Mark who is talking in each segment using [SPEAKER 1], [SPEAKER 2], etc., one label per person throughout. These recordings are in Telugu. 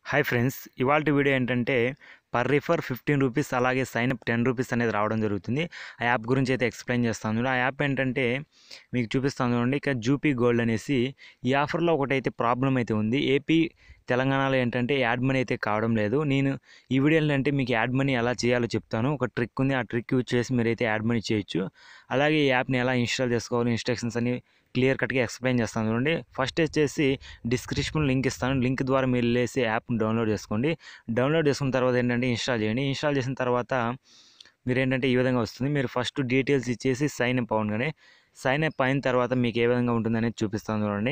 [SPEAKER 1] హాయ్ ఫ్రెండ్స్ ఇవాళ వీడియో ఏంటంటే పర్ రిఫర్ ఫిఫ్టీన్ రూపీస్ అలాగే సైన్ అప్ టెన్ రూపీస్ అనేది రావడం జరుగుతుంది ఆ యాప్ గురించి అయితే ఎక్స్ప్లెయిన్ చేస్తాను చూడండి. ఆ యాప్ ఏంటంటే మీకు చూపిస్తాను చూడండి ఇక జూపీ గోల్డ్ అనేసి ఈ ఆఫర్లో ఒకటైతే ప్రాబ్లం అయితే ఉంది ఏపీ తెలంగాణలో ఏంటంటే యాడ్ మనీ అయితే కావడం లేదు నేను ఈ వీడియో ఏంటంటే మీకు యాడ్ మనీ ఎలా చేయాలో చెప్తాను ఒక ట్రిక్ ఉంది ఆ ట్రిక్ యూజ్ చేసి మీరైతే యాడ్ మనీ చేయొచ్చు అలాగే ఈ యాప్ని ఎలా ఇన్స్టాల్ చేసుకోవాలి ఇన్స్ట్రక్షన్స్ అన్ని క్లియర్ కట్గా ఎక్స్ప్లెయిన్ చేస్తాను చూడండి ఫస్ట్ వచ్చేసి డిస్క్రిప్షన్ లింక్ ఇస్తాను లింక్ ద్వారా మీరు వెళ్ళేసి యాప్ని డౌన్లోడ్ చేసుకోండి డౌన్లోడ్ చేసుకున్న తర్వాత ఏంటంటే ఇన్స్టాల్ చేయండి ఇన్స్టాల్ చేసిన తర్వాత మీరు ఏంటంటే ఈ విధంగా వస్తుంది మీరు ఫస్ట్ డీటెయిల్స్ ఇచ్చేసి సైన్ అప్ అవ్వగానే సైన్ అప్ అయిన తర్వాత మీకు ఏ విధంగా ఉంటుందనేది చూపిస్తాను చూడండి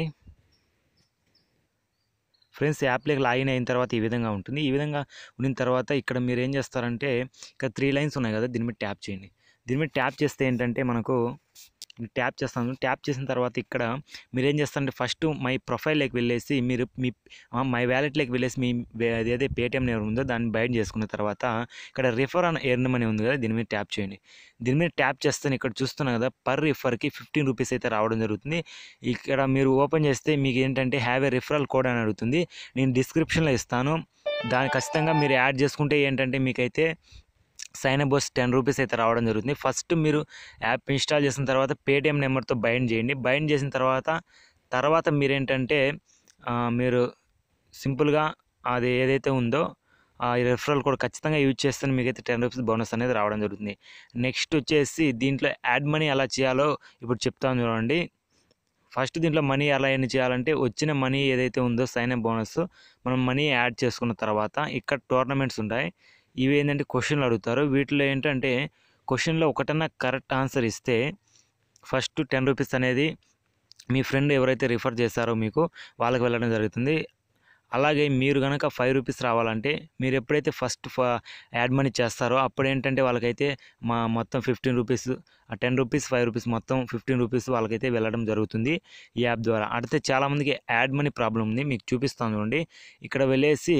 [SPEAKER 1] ఫ్రెండ్స్ యాప్లోకి లాగిన్ అయిన తర్వాత ఈ విధంగా ఉంటుంది ఈ విధంగా ఉన్న తర్వాత ఇక్కడ మీరు ఏం చేస్తారంటే ఇక్కడ త్రీ లైన్స్ ఉన్నాయి కదా దీని మీద ట్యాప్ చేయండి దీని మీద ట్యాప్ చేస్తే ఏంటంటే మనకు ట్యాప్ చేస్తాను ట్యాప్ చేసిన తర్వాత ఇక్కడ మీరు ఏం చేస్తారంటే ఫస్ట్ మై ప్రొఫైల్లోకి వెళ్ళేసి మీరు మీ ఆ, మై వ్యాలెట్లోకి వెళ్ళేసి మీ వే- ఏదైతే పేటిఎం నేమ్ ఉందో దాన్ని బయట చేసుకున్న తర్వాత ఇక్కడ రిఫర్ అని ఎర్న్ మనీ ఉంది కదా దీని మీద ట్యాప్ చేయండి దీని మీద ట్యాప్ చేస్తే ఇక్కడ చూస్తున్నా కదా పర్ రిఫర్కి ఫిఫ్టీన్ రూపీస్ అయితే రావడం జరుగుతుంది ఇక్కడ మీరు ఓపెన్ చేస్తే మీకు ఏంటంటే హ్యావ్ ఏ రిఫరల్ కోడ్ అని అడుగుతుంది నేను డిస్క్రిప్షన్లో ఇస్తాను దాన్ని ఖచ్చితంగా మీరు యాడ్ చేసుకుంటే ఏంటంటే మీకైతే సైన్ అప్ బస్ టెన్ రూపీస్ అయితే రావడం జరుగుతుంది ఫస్ట్ మీరు యాప్ ఇన్స్టాల్ చేసిన తర్వాత పేటిఎం నెంబర్తో బైండ్ చేయండి బైండ్ చేసిన తర్వాత తర్వాత మీరేంటంటే ఆ, మీరు సింపుల్గా అది ఏదైతే ఉందో ఆ రెఫరల్ కూడా ఖచ్చితంగా యూజ్ చేస్తే మీకైతే టెన్ రూపీస్ బోనస్ అనేది రావడం జరుగుతుంది నెక్స్ట్ వచ్చేసి దీంట్లో యాడ్ మనీ ఎలా చేయాలో ఇప్పుడు చెప్తాను చూడండి ఫస్ట్ దీంట్లో మనీ ఎలా ఎన్ని చేయాలంటే వచ్చిన మనీ ఏదైతే ఉందో సైన్ అప్ బోనస్ మనం మనీ యాడ్ చేసుకున్న తర్వాత ఇక్కడ టోర్నమెంట్స్ ఉంటాయి ఇవి ఏంటంటే క్వశ్చన్లు అడుగుతారు వీటిలో ఏంటంటే క్వశ్చన్లో ఒకటన్నా కరెక్ట్ ఆన్సర్ ఇస్తే ఫస్ట్ టెన్ రూపీస్ అనేది మీ ఫ్రెండ్ ఎవరైతే రిఫర్ చేశారో మీకు వాళ్ళకి వెళ్ళడం జరుగుతుంది అలాగే మీరు కనుక ఫైవ్ రూపీస్ రావాలంటే మీరు ఎప్పుడైతే ఫస్ట్ ఫ యాడ్ మనీ చేస్తారో అప్పుడు ఏంటంటే వాళ్ళకైతే మా మొత్తం fifteen rupees ten rupees five rupees మొత్తం ఫిఫ్టీన్ రూపీస్ వాళ్ళకైతే వెళ్ళడం జరుగుతుంది ఈ యాప్ ద్వారా అయితే చాలామందికి యాడ్ మనీ ప్రాబ్లం ఉంది మీకు చూపిస్తాను చూడండి ఇక్కడ వెళ్ళేసి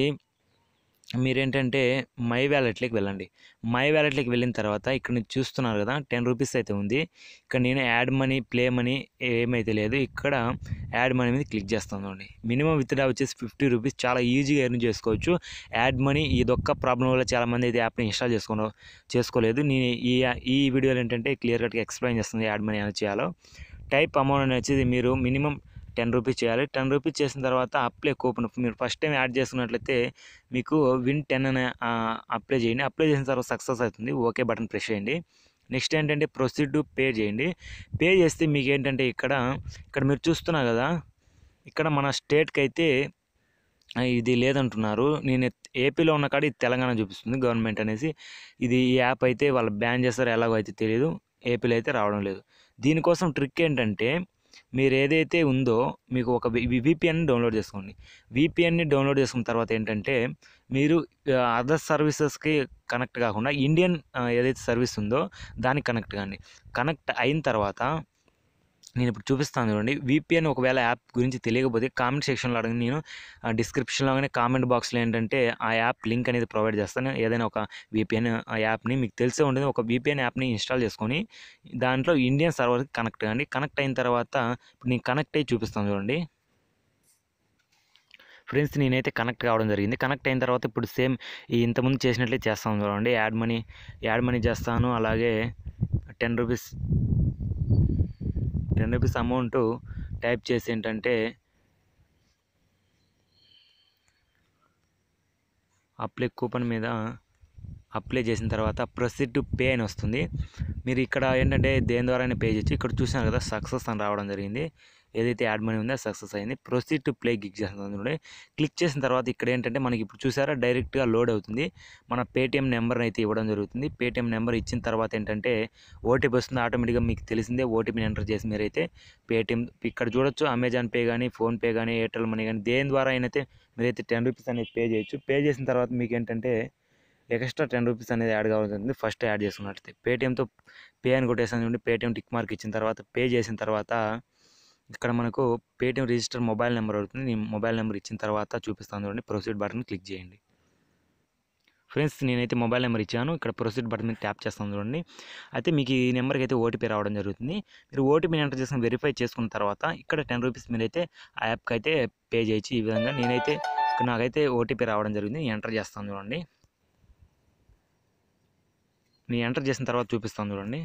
[SPEAKER 1] మీరేంటంటే మై వ్యాలెట్లోకి వెళ్ళండి మై వ్యాలెట్లోకి వెళ్ళిన తర్వాత ఇక్కడ మీరు చూస్తున్నారు కదా టెన్ రూపీస్ అయితే ఉంది ఇక్కడ నేను యాడ్ మనీ ప్లే మనీ ఏమైతే లేదు ఇక్కడ యాడ్ మనీ మీద క్లిక్ చేస్తాను చూడండి మినిమం విత్డ్రా వచ్చేసి ఫిఫ్టీ రూపీస్ చాలా ఈజీగా ఎర్న్ చేసుకోవచ్చు యాడ్ మనీ ఇదొక్క ప్రాబ్లం వల్ల చాలామంది అయితే యాప్ని ఇన్స్టాల్ చేసుకో చేసుకోలేదు నేను ఈ ఈ వీడియోలో ఏంటంటే క్లియర్ కట్గా ఎక్స్ప్లెయిన్ చేస్తుంది యాడ్ మనీ ఎలా చేయాలో టైప్ అమౌంట్ అనేది వచ్చేది మీరు మినిమం టెన్ రూపీస్ చేయాలి టెన్ రూపీస్ చేసిన తర్వాత అప్లై కూపన్ మీరు ఫస్ట్ టైం యాడ్ చేసుకున్నట్లయితే మీకు విన్ టెన్ అనే అప్లై చేయండి అప్లై చేసిన తర్వాత సక్సెస్ అవుతుంది ఓకే బటన్ ప్రెస్ చేయండి నెక్స్ట్ ఏంటంటే ప్రొసీడ్ టు పే చేయండి పే చేస్తే మీకు ఏంటంటే ఇక్కడ ఇక్కడ మీరు చూస్తున్నారు కదా ఇక్కడ మన స్టేట్కి అయితే ఆ, ఇది లేదంటున్నారు నేను ఏపీలో ఉన్న కాడ ఇది తెలంగాణ చూపిస్తుంది గవర్నమెంట్ అనేసి ఇది ఈ యాప్ అయితే వాళ్ళు బ్యాన్ చేస్తారో ఎలాగో అయితే తెలియదు ఏపీలో అయితే రావడం లేదు దీనికోసం ట్రిక్ ఏంటంటే మీరు ఏదైతే ఉందో మీకు ఒక విపిఎన్ డౌన్లోడ్ చేసుకోండి విపిఎన్ని డౌన్లోడ్ చేసుకున్న తర్వాత ఏంటంటే మీరు అదర్ సర్వీసెస్కి కనెక్ట్ కాకుండా ఇండియన్ ఆ, ఏదైతే సర్వీస్ ఉందో దానికి కనెక్ట్ కాండి కనెక్ట్ అయిన తర్వాత నేను ఇప్పుడు చూపిస్తాను చూడండి విపిఎన్ ఒకవేళ యాప్ గురించి తెలియకపోతే కామెంట్ సెక్షన్లో అడగండి నేను డిస్క్రిప్షన్లో కానీ కామెంట్ బాక్స్లో ఏంటంటే ఆ యాప్ లింక్ అనేది ప్రొవైడ్ చేస్తాను ఏదైనా ఒక విపిఎన్ యాప్ని మీకు తెలిసే ఉంటుంది ఒక విపిఎన్ యాప్ని ఇన్స్టాల్ చేసుకొని దాంట్లో ఇండియన్ సర్వర్కి కనెక్ట్ కాండి కనెక్ట్ అయిన తర్వాత ఇప్పుడు నేను కనెక్ట్ అయ్యి చూపిస్తాను చూడండి ఫ్రెండ్స్ నేనైతే కనెక్ట్ కావడం జరిగింది కనెక్ట్ అయిన తర్వాత ఇప్పుడు సేమ్ ఈ ఇంతకుముందు చేసినట్లే చేస్తాను చూడండి యాడ్ మనీ యాడ్ మనీ చేస్తాను అలాగే ten rupees ten rupees amount type చేసి ఏంటంటే అప్లై కూపన్ మీద అప్లై చేసిన తర్వాత ప్రొసీడ్ టు పే అని వస్తుంది మీరు ఇక్కడ ఏంటంటే దేని ద్వారా పే చేయొచ్చు ఇక్కడ చూసినారు కదా సక్సెస్ అని రావడం జరిగింది ఏదైతే యాడ్ మనీ ఉందో సక్సెస్ అయింది ప్రొసీడ్ టు ప్లే క్లిక్ చేస్తుంది చూడండి క్లిక్ చేసిన తర్వాత ఇక్కడ ఏంటంటే మనకి ఇప్పుడు చూసారా డైరెక్ట్గా లోడ్ అవుతుంది మన పేటిఎం నెంబర్ అయితే ఇవ్వడం జరుగుతుంది పేటిఎం నెంబర్ ఇచ్చిన తర్వాత ఏంటంటే ఓటీపీ వస్తుంది ఆటోమేటిక్గా మీకు తెలిసిందే ఓటీపీని ఎంటర్ చేసి మీరైతే పేటిఎం ఇక్కడ చూడొచ్చు అమెజాన్ పే కానీ ఫోన్పే కానీ ఎయిర్టెల్ మనీ కానీ దేని ద్వారా అయినైతే మీరైతే టెన్ రూపీస్ అనేది పే చేయొచ్చు పే చేసిన తర్వాత మీకు ఏంటంటే ఎక్స్ట్రా టెన్ రూపీస్ అనేది యాడ్ కావాల్సింది ఫస్ట్ యాడ్ చేసుకున్నట్లయితే పేటిఎంతో పే అని కొట్టేసాను చూడండి పేటిఎం టిక్ మార్క్ ఇచ్చిన తర్వాత పే చేసిన తర్వాత ఇక్కడ మనకు పేటిఎం రిజిస్టర్ మొబైల్ నెంబర్ అవుతుంది నేను మొబైల్ నెంబర్ ఇచ్చిన తర్వాత చూపిస్తాను చూడండి ప్రొసీడ్ బటన్ క్లిక్ చేయండి ఫ్రెండ్స్ నేనైతే మొబైల్ నెంబర్ ఇచ్చాను ఇక్కడ ప్రొసీడ్ బటన్ మీద ట్యాప్ చేస్తాను చూడండి అయితే మీకు ఈ నెంబర్కి అయితే ఓటీపీ రావడం జరుగుతుంది మీరు ఓటీపీని ఎంటర్ చేసుకుని వెరిఫై చేసుకున్న తర్వాత ఇక్కడ టెన్ రూపీస్ మీరైతే ఆ యాప్కి అయితే పే చేయొచ్చు ఈ విధంగా నేనైతే ఇక్కడ నాకైతే ఓటీపీ రావడం జరిగింది ఎంటర్ చేస్తాను చూడండి నేను ఎంటర్ చేసిన తర్వాత చూపిస్తాను చూడండి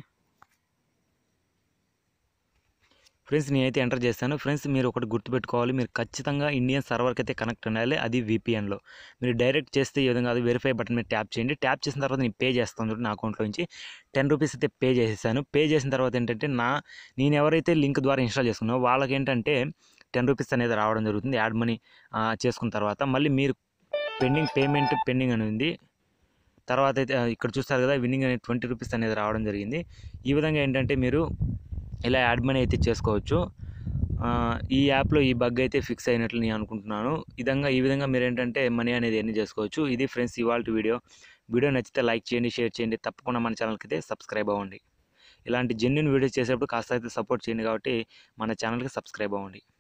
[SPEAKER 1] ఫ్రెండ్స్ నేనైతే ఎంటర్ చేశాను ఫ్రెండ్స్ మీరు ఒకటి గుర్తుపెట్టుకోవాలి మీరు ఖచ్చితంగా ఇండియన్ సర్వర్కి అయితే కనెక్ట్ ఉండాలి అది VPN లో మీరు డైరెక్ట్ చేస్తే ఈ విధంగా అది వెరిఫై బటన్ మీద ట్యాప్ చేయండి ట్యాప్ చేసిన తర్వాత నేను పే చేస్తాను చూడండి నా అకౌంట్లో నుంచి టెన్ రూపీస్ అయితే పే చేసేసాను పే చేసిన తర్వాత ఏంటంటే నా నేను ఎవరైతే లింక్ ద్వారా ఇన్స్టాల్ చేసుకున్నానో వాళ్ళకి ఏంటంటే టెన్ రూపీస్ అనేది రావడం జరుగుతుంది యాడ్ మనీ చేసుకున్న తర్వాత మళ్ళీ మీరు పెండింగ్ పేమెంట్ పెండింగ్ అని ఉంది తర్వాత అయితే ఆ, ఇక్కడ చూస్తారు కదా విన్నింగ్ అనేది ట్వంటీ రూపీస్ అనేది రావడం జరిగింది ఈ విధంగా ఏంటంటే మీరు ఇలా యాడ్ మనీ అయితే చేసుకోవచ్చు ఆ, ఈ యాప్లో ఈ బగ్ అయితే ఫిక్స్ అయినట్లు నేను అనుకుంటున్నాను ఈ విధంగా ఈ విధంగా మీరు ఏంటంటే మనీ అనేది ఎర్న్ చేసుకోవచ్చు ఇది ఫ్రెండ్స్ ఇవాళ వీడియో వీడియో నచ్చితే లైక్ చేయండి షేర్ చేయండి తప్పకుండా మన ఛానల్కి అయితే సబ్స్క్రైబ్ అవ్వండి ఇలాంటి జెన్యున్ వీడియోస్ చేసేటప్పుడు కాస్త అయితే సపోర్ట్ చేయండి కాబట్టి మన ఛానల్కి సబ్స్క్రైబ్ అవ్వండి